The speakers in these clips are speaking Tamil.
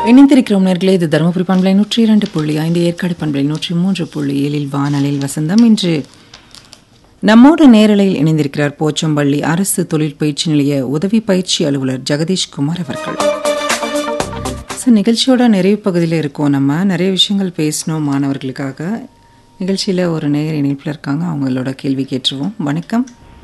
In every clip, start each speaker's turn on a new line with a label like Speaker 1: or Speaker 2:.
Speaker 1: இணைந்திருக்கிறோம் நேர்களே இது தருமபுரி பண்பலை நூற்றி இரண்டு புள்ளி ஐந்து ஏற்காடு பண்பலை நூற்றி மூன்று புள்ளி ஏழில் வானலில் வசந்தம் இன்று நம்மோடு நேரலையில் இணைந்திருக்கிறார் போச்சம்பள்ளி அரசு தொழில் பயிற்சி நிலைய உதவி பயிற்சி அலுவலர் ஜெகதீஷ் குமார் அவர்கள் சார் நிகழ்ச்சியோட நிறைவு பகுதியில் இருக்கோம் நம்ம நிறைய விஷயங்கள் பேசணும் மாணவர்களுக்காக நிகழ்ச்சியில் ஒரு நேயர் இணைப்பில் இருக்காங்க அவங்களோட கேள்வி கேட்டுருவோம் வணக்கம்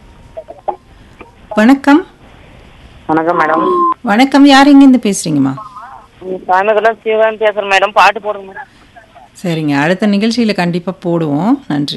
Speaker 1: வணக்கம்
Speaker 2: வணக்கம் மேடம்
Speaker 1: வணக்கம் யார் எங்கேருந்து பேசுறீங்கம்மா
Speaker 2: சாயந்தரம் சிவகாந்த் பேசுறேன் மேடம் பாட்டு போடுங்க மேடம்
Speaker 1: சரிங்க அடுத்த நிகழ்ச்சியில் கண்டிப்பாக போடுவோம் நன்றி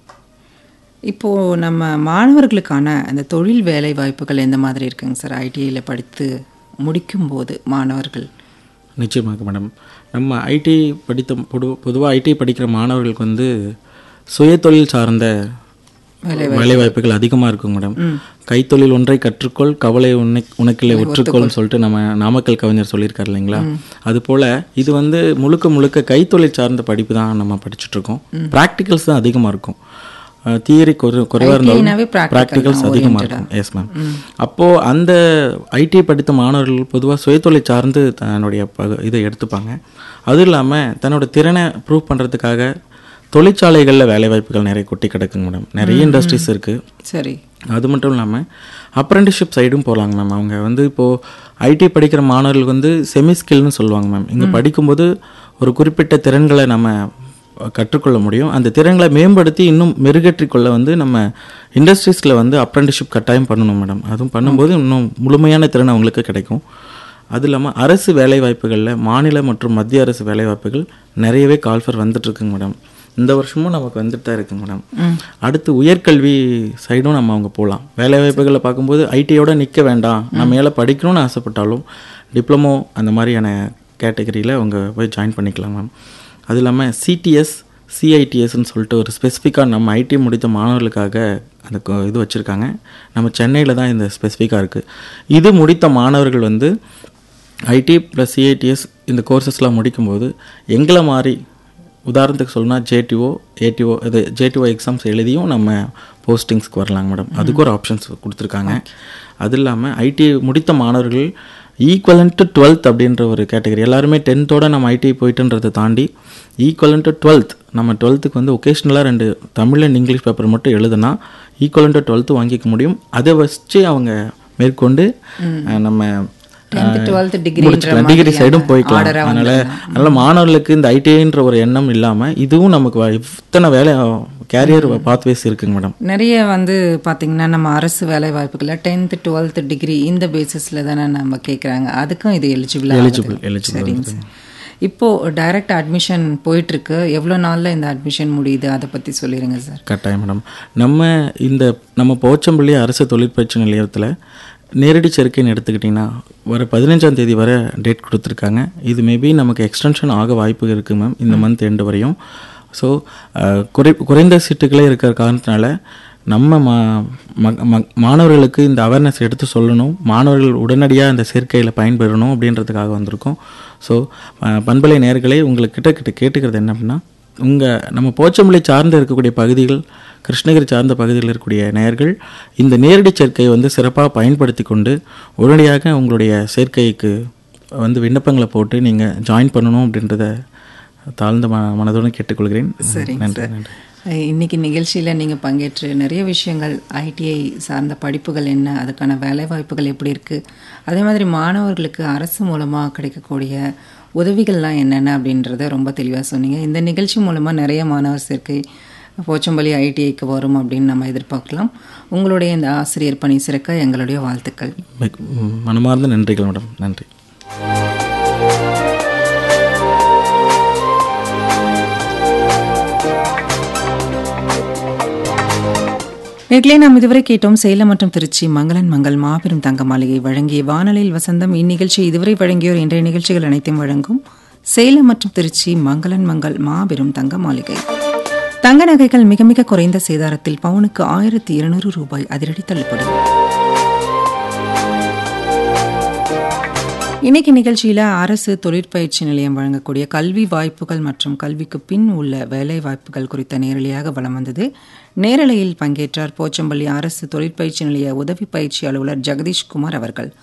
Speaker 1: இப்போது நம்ம மாணவர்களுக்கான அந்த தொழில் வேலை வாய்ப்புகள் எந்த மாதிரி இருக்குங்க சார் ஐடிஐயில் படித்து முடிக்கும்போது மாணவர்கள்
Speaker 3: நிச்சயமாக மேடம் நம்ம ஐடி படித்த பொது பொதுவாக ஐடி படிக்கிற மாணவர்களுக்கு வந்து சுயதொழில் சார்ந்த வேலைவாய்ப்புகள் அதிகமாக இருக்கும் மேடம் கைத்தொழில் ஒன்றை கற்றுக்கொள் கவலை உன்னை உனக்கில்லை ஒற்றுக்கொள்னு சொல்லிட்டு நம்ம நாமக்கல் கவிஞர் சொல்லியிருக்காரு இல்லைங்களா அது போல இது வந்து முழுக்க முழுக்க கைத்தொழில் சார்ந்த படிப்பு தான் நம்ம படிச்சுட்டு இருக்கோம் ப்ராக்டிகல்ஸ் தான் அதிகமாக இருக்கும் தியரி குறை குறைவாக இருந்தாலும்
Speaker 1: ITனாவே practical
Speaker 3: ப்ராக்டிகல்ஸ்
Speaker 1: தான்,
Speaker 3: அதிகமாக இருக்கும் எஸ் மேம் அப்போது அந்த ஐடி படித்த மாணவர்கள் பொதுவாக சுயதொழில் சார்ந்து தன்னுடைய பகு இதை எடுத்துப்பாங்க அதுவும் இல்லாமல் தன்னோட திறனை ப்ரூவ் பண்ணுறதுக்காக தொழிற்சாலைகளில் வேலைவாய்ப்புகள் நிறைய கொட்டி கிடக்குங்க மேடம் நிறைய இண்டஸ்ட்ரீஸ் இருக்குது
Speaker 1: சரி
Speaker 3: அது மட்டும் இல்லாமல் அப்ரெண்டிஷிப் சைடும் போகலாங்க மேம் அவங்க வந்து இப்போது ஐடி படிக்கிற மாணவர்களுக்கு வந்து செமி ஸ்கில்னு சொல்லுவாங்க மேம் இங்கே படிக்கும்போது ஒரு குறிப்பிட்ட திறன்களை நம்ம கற்றுக்கொள்ள முடியும் அந்த திறன்களை மேம்படுத்தி இன்னும் மெருகேற்றிக் கொள்ள வந்து நம்ம இண்டஸ்ட்ரீஸில் வந்து அப்ரெண்டிஷிப் கட்டாயம் பண்ணணும் மேடம் அதுவும் பண்ணும்போது இன்னும் முழுமையான திறன் அவங்களுக்கு கிடைக்கும் அது இல்லாமல் அரசு வேலைவாய்ப்புகளில் மாநில மற்றும் மத்திய அரசு வேலைவாய்ப்புகள் நிறையவே கால்ஃபர் வந்துட்டு இருக்குங்க மேடம் இந்த வருஷமும் நமக்கு வந்துட்டு தான் இருக்குங்க மேடம் அடுத்து உயர்கல்வி சைடும் நம்ம அவங்க போகலாம் வேலைவாய்ப்புகளை பார்க்கும்போது ஐடியோட நிற்க வேண்டாம் நான் மேலே படிக்கணும்னு ஆசைப்பட்டாலும் டிப்ளமோ அந்த மாதிரியான கேட்டகரியில் அவங்க போய் ஜாயின் பண்ணிக்கலாம் மேம் அது இல்லாமல் சிடிஎஸ் சிஐடிஎஸ்ன்னு சொல்லிட்டு ஒரு ஸ்பெசிஃபிக்காக நம்ம ஐடி முடித்த மாணவர்களுக்காக அந்த கொ- இது வச்சுருக்காங்க நம்ம சென்னையில் தான் இந்த ஸ்பெசிஃபிக்காக இருக்குது இது முடித்த மாணவர்கள் வந்து ஐடி ப்ளஸ் சிஐடிஎஸ் இந்த கோர்சஸ்லாம் முடிக்கும்போது எங்களை மாதிரி உதாரணத்துக்கு சொல்லணும்னா ஜேடிஓ ஏடிஓ இது ஜேடிஓ எக்ஸாம்ஸ் எழுதியும் நம்ம போஸ்டிங்ஸ்க்கு வரலாங்க மேடம் அதுக்கு ஒரு ஆப்ஷன்ஸ் கொடுத்துருக்காங்க அது இல்லாமல் ஐடி முடித்த மாணவர்கள் ஈக்குவலன் டு டுவெல்த் அப்படின்ற ஒரு கேட்டகரி எல்லாருமே டென்த்தோட நம்ம ஐடி போயிட்டுன்றதை தாண்டி ஈக்குவலன் டு டுவெல்த் நம்ம டுவெல்த்துக்கு வந்து ஒகேஷ்னலாக ரெண்டு தமிழ் அண்ட் இங்கிலீஷ் பேப்பர் மட்டும் எழுதுனா ஈக்குவலன் டு டுவெல்த்து வாங்கிக்க முடியும் அதை வச்சு அவங்க மேற்கொண்டு அஹ், நம்ம
Speaker 1: டென்த் டுவெல்த் டிகிரி
Speaker 3: டிகிரி சைடும் போய்க்கலாம் அதனால அதனால மாணவர்களுக்கு இந்த ஐடிஐன்ற ஒரு எண்ணம் இல்லாம இதுவும் நமக்கு வ- இத்தனை வேலை கேரியர் பாத்வேஸ் இருக்குங்க மேடம்
Speaker 1: நிறைய வந்து பார்த்தீங்கன்னா நம்ம அரசு வேலை வாய்ப்புகளில் டென்த்து டுவெல்த்து டிகிரி இந்த பேசிஸில் தானே நம்ம கேட்குறாங்க அதுக்கும் இது எலிஜிபிள்
Speaker 3: Eligible, eligible
Speaker 1: சரிங்க சார் இப்போ டைரக்ட் அட்மிஷன் போயிட்டு இருக்கு எவ்வளோ நாளில் இந்த அட்மிஷன் முடியுது அதை பற்றி சொல்லிடுங்க சார்
Speaker 3: கட்டாயம் மேடம் நம்ம இந்த நம்ம போச்சம்பள்ளி அரசு தொழிற்பயிற்சி நிலையத்தில் நேரடி சேர்க்கைன்னு எடுத்துக்கிட்டிங்கன்னா வர பதினஞ்சாம் தேதி வரை டேட் கொடுத்துருக்காங்க இது மேபி நமக்கு எக்ஸ்டென்ஷன் ஆக வாய்ப்பு இருக்குது மேம் இந்த மந்த் எண்டு வரையும் ஸோ குறை குறைந்த சீட்டுகளே இருக்கிற காரணத்தினால நம்ம மா ம- ம- மாணவர்களுக்கு இந்த அவேர்னஸ் எடுத்து சொல்லணும் மாணவர்கள் உடனடியாக இந்த சேர்க்கையில் பயன்பெறணும் அப்படின்றதுக்காக வந்திருக்கோம் ஸோ பண்பலை நேர்களே உங்களுக்கிட்ட கிட்ட கேட்டுக்கிறது என்ன அப்படின்னா உங்கள் நம்ம போச்சம்பள்ளி சார்ந்து இருக்கக்கூடிய பகுதிகள் கிருஷ்ணகிரி சார்ந்த பகுதியில் இருக்கக்கூடிய நேயர்கள் இந்த நேரடி சேர்க்கையை வந்து சிறப்பாக பயன்படுத்தி கொண்டு உடனடியாக உங்களுடைய சேர்க்கைக்கு வந்து விண்ணப்பங்களை போட்டு நீங்கள் ஜாயின் பண்ணணும் அப்படின்றத தாழ்ந்த ம மனதுடன் கேட்டுக்கொள்கிறேன்
Speaker 1: சரிங்க
Speaker 3: நன்றி
Speaker 1: சார்
Speaker 3: நன்றி
Speaker 1: அஹ் இன்னைக்கு நிகழ்ச்சியில் நீங்கள் பங்கேற்று நிறைய விஷயங்கள் ஐடிஐ சார்ந்த படிப்புகள் என்ன அதுக்கான வேலைவாய்ப்புகள் எப்படி இருக்குது அதே மாதிரி மாணவர்களுக்கு அரசு மூலமாக கிடைக்கக்கூடிய உதவிகள்லாம் என்னென்ன அப்படின்றத ரொம்ப தெளிவாக சொன்னீங்க இந்த நிகழ்ச்சி மூலமாக நிறைய மாணவர் சேர்க்கை போச்சம்பள்ளி ஐடிஐக்கு வரும் அப்படின்னு நம்ம எதிர்பார்க்கலாம் உங்களுடைய இந்த ஆசிரியர் பணி சிறக்க எங்களுடைய வாழ்த்துக்கள்
Speaker 3: மிக்- மனமார்ந்த நன்றிகள் மேடம் நன்றி
Speaker 1: நேர்களே நாம் இதுவரை கேட்டோம் சேலம் மற்றும் திருச்சி மங்களன் மங்கள் மாபெரும் தங்க மாளிகை வழங்கிய வானலில் வசந்தம் இந்நிகழ்ச்சி இதுவரை வழங்கியோர் இன்றைய நிகழ்ச்சிகள் அனைத்தையும் வழங்கும் சேலம் மற்றும் திருச்சி மங்களன் மங்கள் மாபெரும் தங்க மாளிகை தங்க நகைகள் மிக மிக குறைந்த சேதாரத்தில் பவுனுக்கு ஆயிரத்தி இருநூறு ரூபாய் அதிரடி தள்ளுபடி இன்னைக்கு நிகழ்ச்சியில் அரசு தொழிற்பயிற்சி நிலையம் வழங்கக்கூடிய கல்வி வாய்ப்புகள் மற்றும் கல்விக்கு பின் உள்ள வேலை வாய்ப்புகள் குறித்த நேரலையாக வலம் வந்தது நேரலையில் பங்கேற்றார் போச்சம்பள்ளி அரசு தொழிற்பயிற்சி நிலைய உதவி பயிற்சி அலுவலர் ஜெகதீஷ் குமார் அவர்கள்